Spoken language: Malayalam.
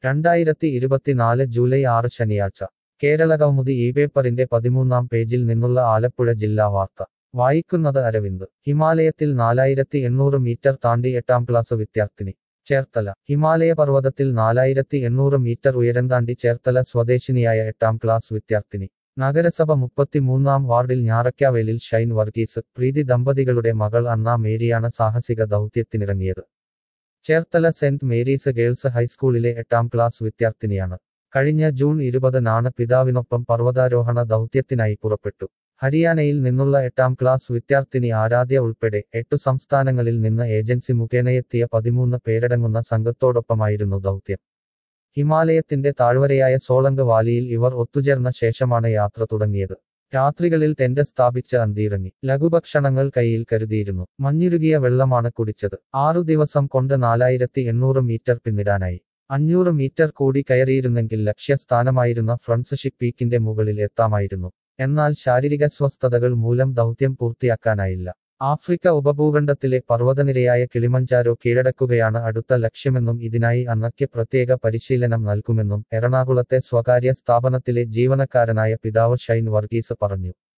രണ്ടായിരത്തി ഇരുപത്തിനാല് ജൂലൈ ആറ് ശനിയാഴ്ച കേരളകൗമുദി ഈ പേപ്പറിന്റെ പതിമൂന്നാം പേജിൽ നിന്നുള്ള ആലപ്പുഴ ജില്ലാ വാർത്ത വായിക്കുന്നത് അരവിന്ദ് ഹിമാലയത്തിൽ നാലായിരത്തി എണ്ണൂറ് മീറ്റർ താണ്ടി എട്ടാം ക്ലാസ് വിദ്യാർത്ഥിനി ചേർത്തല ഹിമാലയ പർവ്വതത്തിൽ നാലായിരത്തി എണ്ണൂറ് മീറ്റർ ഉയരം താണ്ടി ചേർത്തല സ്വദേശിനിയായ എട്ടാം ക്ലാസ് വിദ്യാർത്ഥിനി നഗരസഭ മുപ്പത്തിമൂന്നാം വാർഡിൽ ഞാറയ്ക്കാവേലിൽ ഷൈൻ വർഗീസ് പ്രീതി ദമ്പതികളുടെ മകൾ അന്ന മേരിയാണ് സാഹസിക ദൗത്യത്തിനിറങ്ങിയത് ചേർത്തല സെന്റ് മേരീസ് ഗേൾസ് ഹൈസ്കൂളിലെ എട്ടാം ക്ലാസ് വിദ്യാർത്ഥിനിയാണ് കഴിഞ്ഞ ജൂൺ ഇരുപതിനാണ് പിതാവിനൊപ്പം പർവ്വതാരോഹണ ദൗത്യത്തിനായി പുറപ്പെട്ടു ഹരിയാനയിൽ നിന്നുള്ള എട്ടാം ക്ലാസ് വിദ്യാർത്ഥിനി ആരാധ്യ ഉൾപ്പെടെ എട്ടു സംസ്ഥാനങ്ങളിൽ നിന്ന് ഏജൻസി മുഖേനയെത്തിയ പതിമൂന്ന് പേരടങ്ങുന്ന സംഘത്തോടൊപ്പമായിരുന്നു ദൗത്യം ഹിമാലയത്തിന്റെ താഴ്വരയായ സോളങ്ക് വാലിയിൽ ഇവർ ഒത്തുചേർന്ന ശേഷമാണ് യാത്ര തുടങ്ങിയത് രാത്രികളിൽ ടെന്റ് സ്ഥാപിച്ച് അന്തിയിറങ്ങി ലഘുഭക്ഷണങ്ങൾ കയ്യിൽ കരുതിയിരുന്നു മഞ്ഞുരുകിയ വെള്ളമാണ് കുടിച്ചത് ആറു ദിവസം കൊണ്ട് നാലായിരത്തി എണ്ണൂറ് മീറ്റർ പിന്നിടാനായി അഞ്ഞൂറ് മീറ്റർ കൂടി കയറിയിരുന്നെങ്കിൽ ലക്ഷ്യസ്ഥാനമായിരുന്ന ഫ്രണ്ട്സ്ഷിപ്പ് പീക്കിന്റെ മുകളിൽ എത്താമായിരുന്നു എന്നാൽ ശാരീരിക സ്വസ്ഥതകൾ മൂലം ദൗത്യം പൂർത്തിയാക്കാനായില്ല ആഫ്രിക്ക ഉപഭൂഖണ്ഡത്തിലെ പർവ്വതനിരയായ കിളിമഞ്ചാരോ കീഴടക്കുകയാണ് അടുത്ത ലക്ഷ്യമെന്നും ഇതിനായി അന്നയ്ക്ക് പ്രത്യേക പരിശീലനം നൽകുമെന്നും എറണാകുളത്തെ സ്വകാര്യ സ്ഥാപനത്തിലെ ജീവനക്കാരനായ പിതാവ് ഷൈൻ വർഗീസ് പറഞ്ഞു